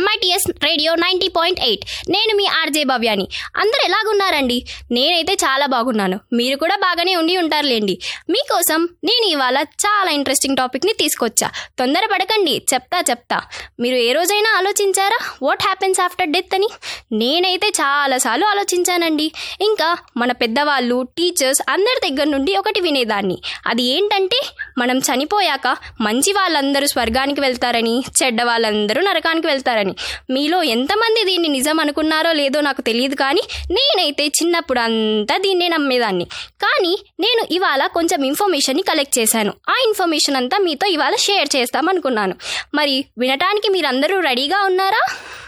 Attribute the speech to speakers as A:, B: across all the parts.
A: MITS radio ninety point eight నేను మీ RJ భవ్యాని అందరు ఎలాగున్నారండి నేనైతే చాలా బాగున్నాను మీరు కూడా బాగానే ఉండి ఉంటారులేండి మీకోసం నేను ఇవాళ చాలా ఇంట్రెస్టింగ్ టాపిక్ని తీసుకొచ్చా తొందరపడకండి చెప్తా చెప్తా మీరు ఏ రోజైనా ఆలోచించారా వాట్ హ్యాపెన్స్ ఆఫ్టర్ డెత్ అని నేనైతే చాలాసార్లు ఆలోచించానండి ఇంకా మన పెద్దవాళ్ళు టీచర్స్ అందరి దగ్గర నుండి ఒకటి వినేదాన్ని అది ఏంటంటే మనం చనిపోయాక మంచి వాళ్ళందరూ స్వర్గానికి వెళ్తారని చెడ్డ వాళ్ళందరూ నరకానికి వెళ్తారని మీలో ఎంతమంది దీన్ని నిజం అనుకున్నారో లేదో నాకు తెలియదు కానీ నేనైతే చిన్నప్పుడు అంతా దీన్నే నమ్మేదాన్ని కానీ నేను ఇవాళ కొంచెం ఇన్ఫర్మేషన్ని కలెక్ట్ చేశాను ఆ ఇన్ఫర్మేషన్ అంతా మీతో ఇవాళ షేర్ చేస్తామనుకున్నాను మరి వినటానికి మీరందరూ రెడీగా ఉన్నారా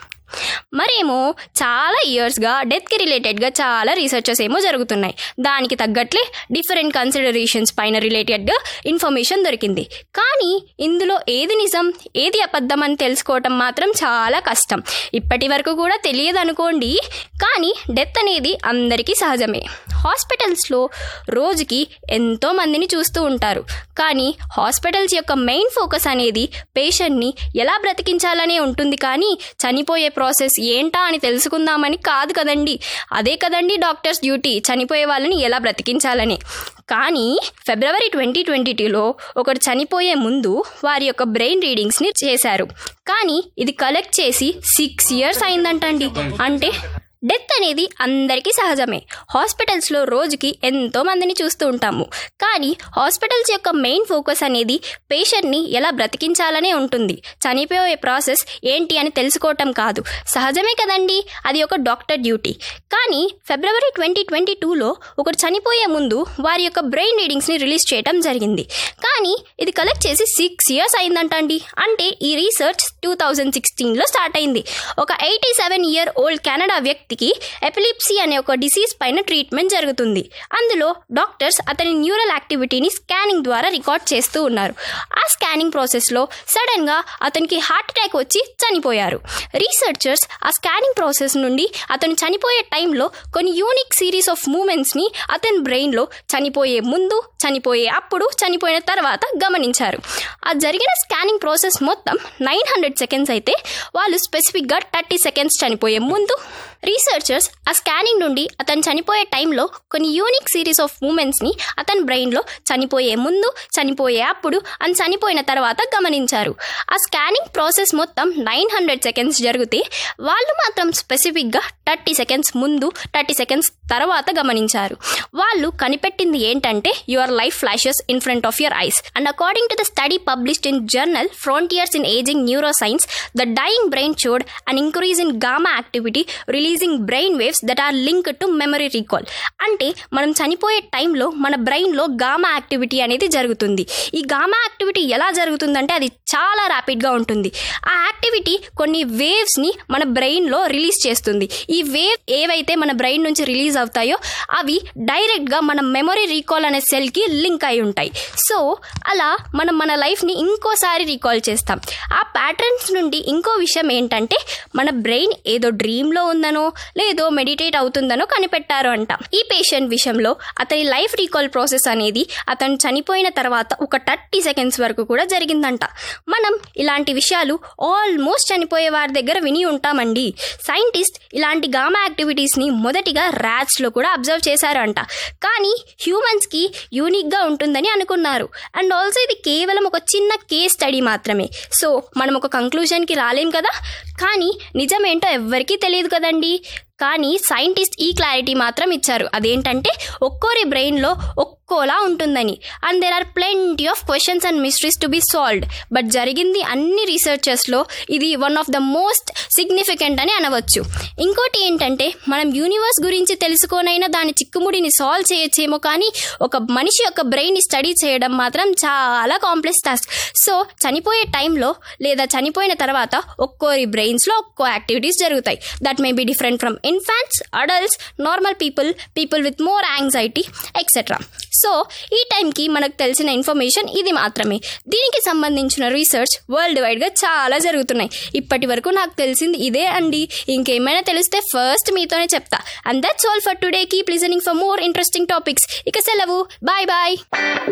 A: మరేమో చాలా ఇయర్స్గా డెత్కి రిలేటెడ్గా చాలా రీసెర్చెస్ ఏమో జరుగుతున్నాయి దానికి తగ్గట్లే డిఫరెంట్ కన్సిడరేషన్స్ పైన రిలేటెడ్గా ఇన్ఫర్మేషన్ దొరికింది కానీ ఇందులో ఏది నిజం ఏది అబద్ధం అని తెలుసుకోవటం మాత్రం చాలా కష్టం ఇప్పటి వరకు కూడా తెలియదు అనుకోండి కానీ డెత్ అనేది అందరికీ సహజమే హాస్పిటల్స్లో రోజుకి ఎంతో మందిని చూస్తూ ఉంటారు కానీ హాస్పిటల్స్ యొక్క మెయిన్ ఫోకస్ అనేది పేషెంట్ని ఎలా బ్రతికించాలనే ఉంటుంది కానీ చనిపోయే ప్రాసెస్ ఏంటా అని తెలుసుకుందామని కాదు కదండి అదే కదండి డాక్టర్స్ డ్యూటీ చనిపోయే వాళ్ళని ఎలా బ్రతికించాలని కానీ ఫిబ్రవరి ట్వంటీ ట్వంటీ టూలో ఒకరు చనిపోయే ముందు వారి యొక్క బ్రెయిన్ రీడింగ్స్ని చేశారు కానీ ఇది కలెక్ట్ చేసి సిక్స్ ఇయర్స్ అయిందంటండి అంటే డెత్ అనేది అందరికీ సహజమే హాస్పిటల్స్లో రోజుకి ఎంతో మందిని చూస్తూ ఉంటాము కానీ హాస్పిటల్స్ యొక్క మెయిన్ ఫోకస్ అనేది పేషెంట్ని ఎలా బ్రతికించాలనే ఉంటుంది చనిపోయే ప్రాసెస్ ఏంటి అని తెలుసుకోవటం కాదు సహజమే కదండి అది ఒక డాక్టర్ డ్యూటీ కానీ ఫిబ్రవరి ట్వంటీ ట్వంటీ టూలో ఒకరు చనిపోయే ముందు వారి యొక్క బ్రెయిన్ రీడింగ్స్ని రిలీజ్ చేయడం జరిగింది కానీ ఇది కలెక్ట్ చేసి సిక్స్ ఇయర్స్ అయిందంటండి అంటే ఈ రీసెర్చ్ టూ థౌజండ్ సిక్స్టీన్లో స్టార్ట్ అయింది ఒక eighty seven year old Canada వ్యక్తి వ్యక్తికి ఎపిలిప్సీ అనే ఒక డిసీజ్ పైన ట్రీట్మెంట్ జరుగుతుంది అందులో డాక్టర్స్ అతని న్యూరల్ యాక్టివిటీని స్కానింగ్ ద్వారా రికార్డ్ చేస్తూ ఉన్నారు ఆ స్కానింగ్ ప్రాసెస్లో సడన్గా అతనికి హార్ట్ అటాక్ వచ్చి చనిపోయారు రీసెర్చర్స్ ఆ స్కానింగ్ ప్రాసెస్ నుండి అతను చనిపోయే టైంలో కొన్ని యూనిక్ సిరీస్ ఆఫ్ మూమెంట్స్ని అతని బ్రెయిన్లో చనిపోయే ముందు చనిపోయే అప్పుడు చనిపోయిన తర్వాత గమనించారు ఆ జరిగిన స్కానింగ్ ప్రాసెస్ మొత్తం నైన్ హండ్రెడ్ సెకండ్స్ అయితే వాళ్ళు స్పెసిఫిక్గా థర్టీ సెకండ్స్ చనిపోయే ముందు రీసెర్చర్స్ ఆ స్కానింగ్ నుండి అతను చనిపోయే టైంలో కొన్ని యూనిక్ సిరీస్ ఆఫ్ మూమెంట్స్ని అతని బ్రెయిన్లో చనిపోయే ముందు చనిపోయే అప్పుడు అని చనిపోయిన తర్వాత గమనించారు ఆ స్కానింగ్ ప్రాసెస్ మొత్తం నైన్ హండ్రెడ్ సెకండ్స్ జరిగితే వాళ్ళు మాత్రం స్పెసిఫిక్గా థర్టీ సెకండ్స్ ముందు థర్టీ సెకండ్స్ తర్వాత గమనించారు వాళ్ళు కనిపెట్టింది ఏంటంటే your life flashes in front of your eyes and according to the study published in journal Frontiers in Aging Neuroscience the dying brain showed an increase in gamma activity releasing brain waves that are link to memory recall అంటే మనం చనిపోయే టైంలో మన బ్రెయిన్లో gamma activity అనేది జరుగుతుంది ఈ gamma activity ఎలా జరుగుతుందంటే అది చాలా ర్యాపిడ్గా ఉంటుంది ఆ యాక్టివిటీ కొన్ని వేవ్స్ని మన బ్రెయిన్లో రిలీజ్ చేస్తుంది ఈ వేవ్ ఏవైతే మన బ్రెయిన్ నుంచి రిలీజ్ అవుతాయో అవి డైరెక్ట్గా మన మెమరీ రీకాల్ అనే సెల్కి లింక్ అయి ఉంటాయి సో అలా మనం మన లైఫ్ని ఇంకోసారి రీకాల్ చేస్తాం ఆ ప్యాటర్న్స్ నుండి ఇంకో విషయం ఏంటంటే మన బ్రెయిన్ ఏదో డ్రీమ్లో ఉందనో లేదో మెడిటేట్ అవుతుందనో కనిపెట్టారు అంట ఈ పేషెంట్ విషయంలో అతని లైఫ్ రీకాల్ ప్రాసెస్ అనేది అతను చనిపోయిన తర్వాత ఒక థర్టీ సెకండ్స్ వరకు కూడా జరిగిందంట మనం ఇలాంటి విషయాలు ఆల్మోస్ట్ చనిపోయే వారి దగ్గర విని ఉంటామండి సైంటిస్ట్ ఇలాంటి గామా యాక్టివిటీస్ని మొదటిగా ర్యాట్స్లో కూడా అబ్జర్వ్ చేశారంట కానీ హ్యూమన్స్కి యూనిక్గా ఉంటుందని అనుకున్నారు అండ్ ఆల్సో ఇది కేవలం ఒక చిన్న కేస్ స్టడీ మాత్రమే సో మనం ఒక కంక్లూజన్కి రాలేం కదా కానీ నిజమేంటో ఎవ్వరికీ తెలియదు కదండి కానీ సైంటిస్ట్ ఈ క్లారిటీ మాత్రం ఇచ్చారు అదేంటంటే ఒక్కోరి బ్రెయిన్లో ఒక్కోలా ఉంటుందని and there are plenty of questions and mysteries to be solved but జరిగింది అన్ని రీసెర్చెస్లో ఇది one of the most significant అని అనవచ్చు ఇంకోటి ఏంటంటే మనం యూనివర్స్ గురించి తెలుసుకోనైనా దాని చిక్కుముడిని సాల్వ్ చేయొచ్చేమో కానీ ఒక మనిషి యొక్క బ్రెయిన్ని స్టడీ చేయడం మాత్రం చాలా కాంప్లెక్స్ టాస్క్ సో చనిపోయే టైంలో లేదా చనిపోయిన తర్వాత ఒక్కోరి బ్రెయిన్స్లో ఒక్కో యాక్టివిటీస్ జరుగుతాయి that may be different from infants adults normal people people with more anxiety etcetera so ఈ టైంకి మనకు తెలిసిన ఇన్ఫర్మేషన్ ఇది మాత్రమే దీనికి సంబంధించిన రీసెర్చ్ వరల్డ్ వైడ్గా చాలా జరుగుతున్నాయి ఇప్పటి వరకు నాకు తెలిసింది ఇదే అండి ఇంకేమైనా తెలిస్తే ఫస్ట్ మీతోనే చెప్తా and that's all for today keep listening for more interesting topics ఇక సెలవు బాయ్ బాయ్